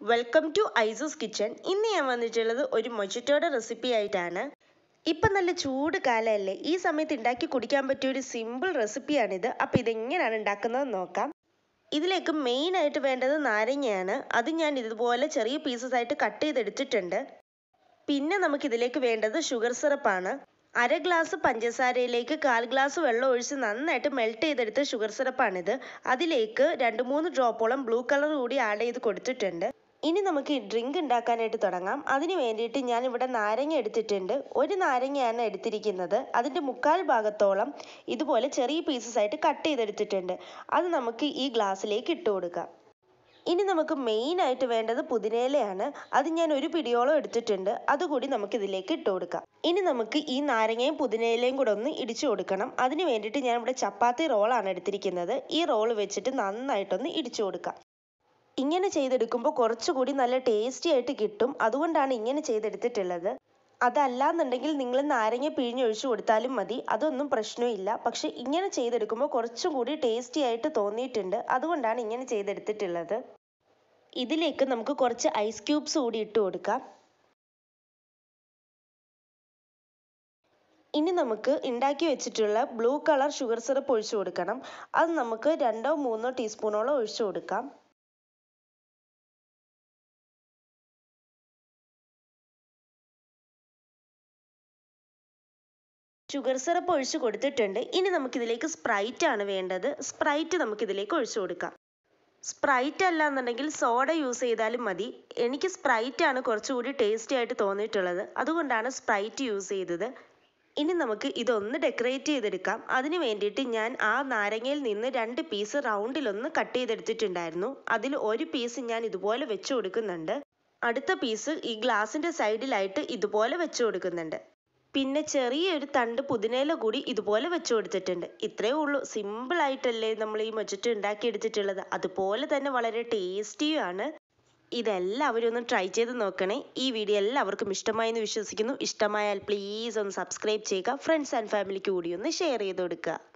welcome to ഐസൂസ് kitchen ഇന്ന് ഞാൻ വന്നിട്ടുള്ളത് ഒരു മൊജിറ്റോയുടെ റെസിപ്പി ആയിട്ടാണ് ഇപ്പം നല്ല ചൂട് കാലമല്ലേ ഈ സമയത്ത് ഉണ്ടാക്കി കുടിക്കാൻ പറ്റിയ ഒരു സിമ്പിൾ റെസിപ്പിയാണിത് അപ്പോൾ ഇതെങ്ങനെയാണ് ഉണ്ടാക്കുന്നത് നോക്കാം ഇതിലേക്ക് മെയിൻ ആയിട്ട് വേണ്ടത് നാരങ്ങയാണ് അത് ഞാൻ ഇതുപോലെ ചെറിയ പീസസ് ആയിട്ട് കട്ട് ചെയ്തെടുത്തിട്ടുണ്ട് പിന്നെ നമുക്ക് ഇതിലേക്ക് വേണ്ടത് ഷുഗർ സിറപ്പാണ് അര ഗ്ലാസ് പഞ്ചസാരയിലേക്ക് കാൽ ഗ്ലാസ് വെള്ളം ഒഴിച്ച് നന്നായിട്ട് മെൽറ്റ് ചെയ്തെടുത്ത ഷുഗർ സിറപ്പാണിത് അതിലേക്ക് രണ്ട് മൂന്ന് ഡ്രോപ്പോളം ബ്ലൂ കളർ കൂടി ആഡ് ചെയ്ത് കൊടുത്തിട്ടുണ്ട് ഇനി നമുക്ക് ഈ ഡ്രിങ്ക് ഉണ്ടാക്കാനായിട്ട് തുടങ്ങാം അതിന് വേണ്ടിയിട്ട് ഞാൻ ഇവിടെ നാരങ്ങ എടുത്തിട്ടുണ്ട് ഒരു നാരങ്ങയാണ് എടുത്തിരിക്കുന്നത് അതിൻ്റെ മുക്കാൽ ഭാഗത്തോളം ഇതുപോലെ ചെറിയ പീസസ് ആയിട്ട് കട്ട് ചെയ്തെടുത്തിട്ടുണ്ട് അത് നമുക്ക് ഈ ഗ്ലാസ്സിലേക്ക് ഇട്ട് കൊടുക്കാം ഇനി നമുക്ക് മെയിൻ ആയിട്ട് വേണ്ടത് പുതിനയിലയാണ് അത് ഞാൻ ഒരു പിടിയോളം എടുത്തിട്ടുണ്ട് അതുകൂടി നമുക്ക് ഇതിലേക്ക് ഇട്ട് കൊടുക്കാം ഇനി നമുക്ക് ഈ നാരങ്ങയും പുതിനയിലയും കൂടെ ഒന്ന് ഇടിച്ചു കൊടുക്കണം അതിന് വേണ്ടിയിട്ട് ഞാൻ ഇവിടെ ചപ്പാത്തി റോളാണ് എടുത്തിരിക്കുന്നത് ഈ റോൾ വെച്ചിട്ട് നന്നായിട്ടൊന്ന് ഇടിച്ചു കൊടുക്കാം ഇങ്ങനെ ചെയ്തെടുക്കുമ്പോൾ കുറച്ചുകൂടി നല്ല ടേസ്റ്റി ആയിട്ട് കിട്ടും അതുകൊണ്ടാണ് ഇങ്ങനെ ചെയ്തെടുത്തിട്ടുള്ളത് അതല്ലാന്നുണ്ടെങ്കിൽ നിങ്ങൾ നാരങ്ങ പിഴിഞ്ഞൊഴിച്ചു കൊടുത്താലും മതി അതൊന്നും പ്രശ്നമില്ല പക്ഷെ ഇങ്ങനെ ചെയ്തെടുക്കുമ്പോൾ കുറച്ചും കൂടി ടേസ്റ്റി ആയിട്ട് തോന്നിയിട്ടുണ്ട് അതുകൊണ്ടാണ് ഇങ്ങനെ ചെയ്തെടുത്തിട്ടുള്ളത് ഇതിലേക്ക് നമുക്ക് കുറച്ച് ഐസ് ക്യൂബ്സ് കൂടി ഇട്ട് കൊടുക്കാം ഇനി നമുക്ക് ഉണ്ടാക്കി വെച്ചിട്ടുള്ള ബ്ലൂ കളർ ഷുഗർ സിറപ്പ് ഒഴിച്ചു കൊടുക്കണം അത് നമുക്ക് രണ്ടോ മൂന്നോ ടീസ്പൂണോളം ഒഴിച്ചു കൊടുക്കാം ഷുഗർ സിറപ്പ് ഒഴിച്ച് കൊടുത്തിട്ടുണ്ട് ഇനി നമുക്കിതിലേക്ക് സ്പ്രൈറ്റ് ആണ് വേണ്ടത് സ്പ്രൈറ്റ് നമുക്കിതിലേക്ക് ഒഴിച്ചു കൊടുക്കാം സ്പ്രൈറ്റ് അല്ല എന്നുണ്ടെങ്കിൽ സോഡ യൂസ് ചെയ്താലും മതി എനിക്ക് സ്പ്രൈറ്റ് ആണ് കുറച്ചുകൂടി ടേസ്റ്റി ആയിട്ട് തോന്നിയിട്ടുള്ളത് അതുകൊണ്ടാണ് സ്പ്രൈറ്റ് യൂസ് ചെയ്തത് ഇനി നമുക്ക് ഇതൊന്ന് ഡെക്കറേറ്റ് ചെയ്തെടുക്കാം അതിന് വേണ്ടിയിട്ട് ഞാൻ ആ നാരങ്ങയിൽ നിന്ന് രണ്ട് പീസ് റൗണ്ടിലൊന്ന് കട്ട് ചെയ്തെടുത്തിട്ടുണ്ടായിരുന്നു അതിൽ ഒരു പീസ് ഞാൻ ഇതുപോലെ വെച്ച് കൊടുക്കുന്നുണ്ട് അടുത്ത പീസ് ഈ ഗ്ലാസിൻ്റെ സൈഡിലായിട്ട് ഇതുപോലെ വെച്ച് കൊടുക്കുന്നുണ്ട് പിന്നെ ചെറിയൊരു തണ്ട് പുതിനയില കൂടി ഇതുപോലെ വെച്ച് കൊടുത്തിട്ടുണ്ട് ഇത്രയേ ഉള്ളൂ സിമ്പിൾ ആയിട്ടല്ലേ നമ്മൾ ഈ മൊജിറ്റോ ഉണ്ടാക്കിയെടുത്തിട്ടുള്ളത് അതുപോലെ തന്നെ വളരെ ടേസ്റ്റിയുമാണ് ഇതെല്ലാവരും ഒന്ന് ട്രൈ ചെയ്ത് നോക്കണേ ഈ വീഡിയോ എല്ലാവർക്കും ഇഷ്ടമായി എന്ന് വിശ്വസിക്കുന്നു ഇഷ്ടമായാൽ പ്ലീസ് ഒന്ന് സബ്സ്ക്രൈബ് ചെയ്യുക ഫ്രണ്ട്സ് ആൻഡ് ഫാമിലിക്ക് കൂടി ഒന്ന് ഷെയർ ചെയ്ത് കൊടുക്കുക